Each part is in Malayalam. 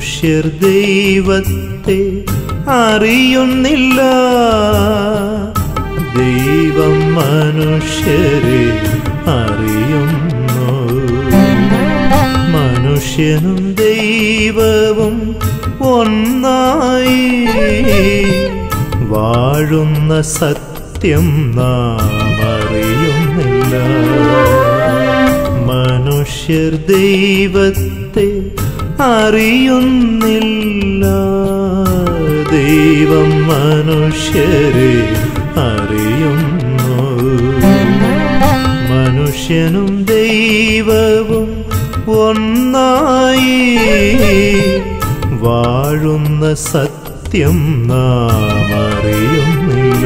മനുഷ്യർ ദൈവത്തെ അറിയുന്നില്ല ദൈവം മനുഷ്യരെ അറിയുന്നു മനുഷ്യനും ദൈവവും ഒന്നായി വാഴുന്ന സത്യം നാം അറിയുന്നില്ല മനുഷ്യർ ദൈവത്തെ അറിയുന്നില്ല ദൈവം മനുഷ്യരെ അറിയുന്നു മനുഷ്യനും ദൈവവും ഒന്നായി വാഴുന്ന സത്യം നാം അറിയുന്നില്ല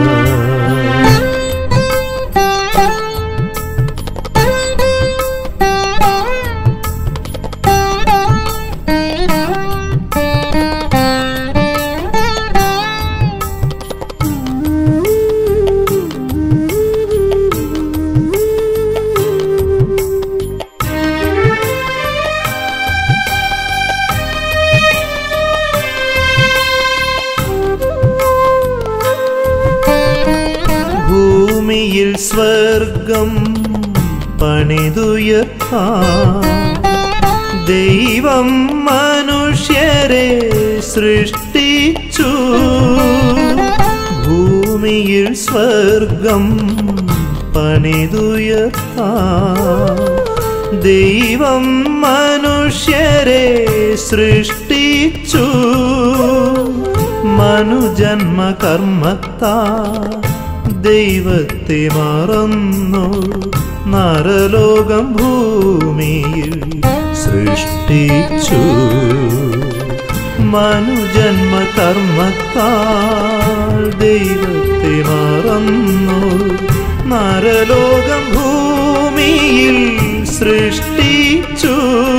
ഭൂമിയിൽ സ്വർഗം പണിതുയർത്താൻ ദൈവം മനുഷ്യരെ സൃഷ്ടിച്ചു ഭൂമിയിൽ സ്വർഗം പണിതുയർത്താൻ ദൈവം മനുഷ്യരെ സൃഷ്ടിച്ചു മനുജന്മ കർമ്മത്താ ദൈവത്തെ മറന്നു നരലോകം ഭൂമിയിൽ സൃഷ്ടിച്ചു മനുജന്മ കർമ്മത്താൽ ദൈവത്തെ മറന്നു നരലോകം ഭൂമിയിൽ സൃഷ്ടിച്ചു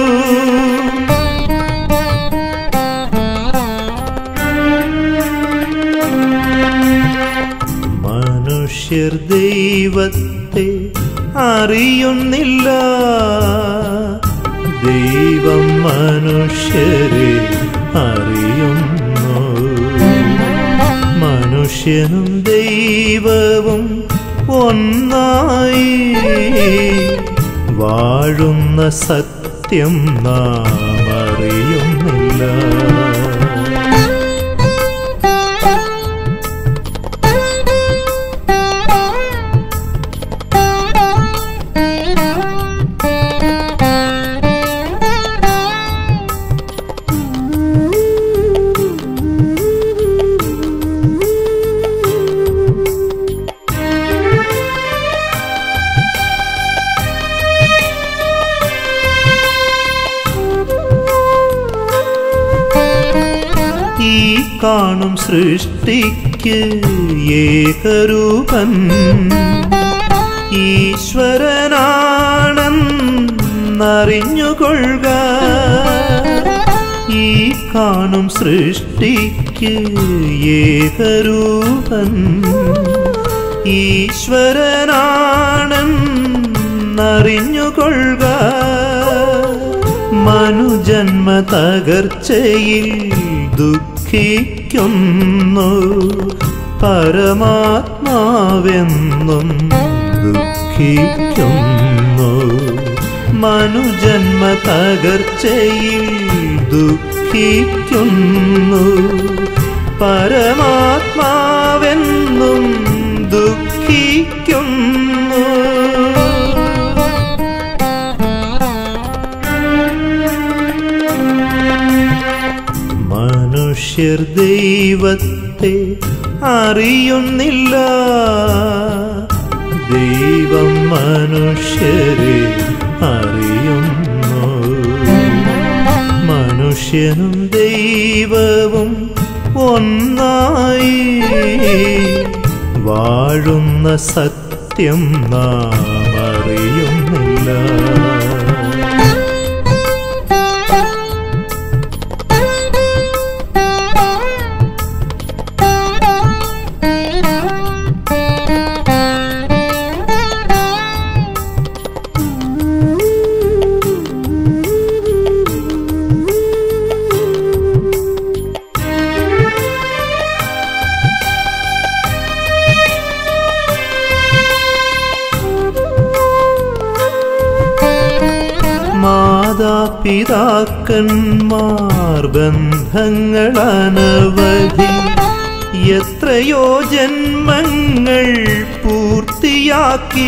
മനുഷ്യർ ദൈവത്തെ അറിയുന്നില്ല ദൈവം മനുഷ്യരെ അറിയുന്നു മനുഷ്യനും ദൈവവും ഒന്നായി വാഴുന്ന സത്യം നാം അറിയുന്നില്ല ഈ കാണും സൃഷ്ടിക്ക് ഏകരൂപൻ ഈശ്വരനാണെന്നറിഞ്ഞുകൊള്ളുക ഈ കാണും സൃഷ്ടിക്ക് ഏകരൂപൻ ഈശ്വരനാണെന്നറിഞ്ഞുകൊള്ളുക മനുജന്മ തകർച്ചയിൽ ദുഃഖിക്കുന്നു പരമാത്മാവെന്നും ദുഃഖിക്കുന്നു മനുജന്മ തകർച്ചയിൽ ദുഃഖിക്കുന്നു പരമാത്മാവെന്നും ദുഃഖിക്കുന്നു മനുഷ്യർ ദൈവത്തെ അറിയുന്നില്ല ദൈവം മനുഷ്യരെ അറിയുന്നു മനുഷ്യനും ദൈവവും ഒന്നായി വാഴുന്ന സത്യം നാം അറിയുന്നില്ല മാതാപിതാക്കന്മാർ ബന്ധങ്ങൾ അനവധി എത്രയോ ജന്മങ്ങൾ പൂർത്തിയാക്കി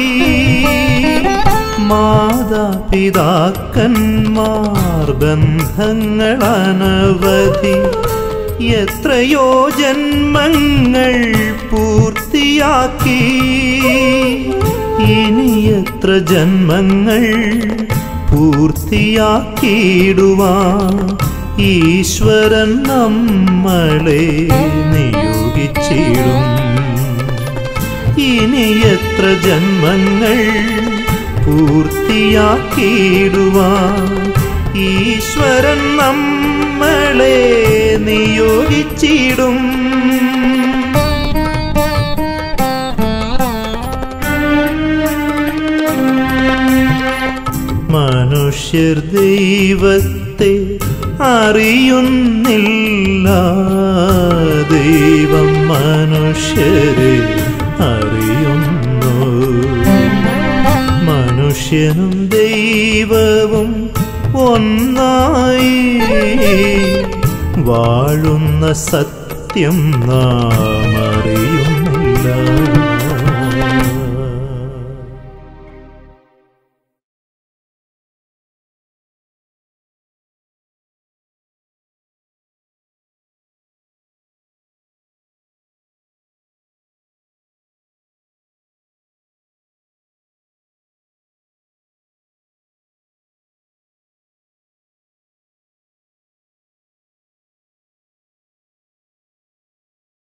മാതാപിതാക്കന്മാർ ബന്ധങ്ങൾ അനവധി എത്രയോ ജന്മങ്ങൾ പൂർത്തിയാക്കി ഇനി എത്ര ജന്മങ്ങൾ പൂർത്തിയാക്കിയിടുവാൻ ഈശ്വരൻ നമ്മളെ നിയോഗിച്ചിടും ഇനി എത്ര ജന്മങ്ങൾ പൂർത്തിയാക്കിയിടുവാൻ ഈശ്വരൻ നമ്മളെ നിയോഗിച്ചിടും മനുഷ്യർ ദൈവത്തെ അറിയുന്നില്ല ദൈവം മനുഷ്യരെ അറിയുന്നു മനുഷ്യനും ദൈവവും ഒന്നായി വാഴുന്ന സത്യം നാം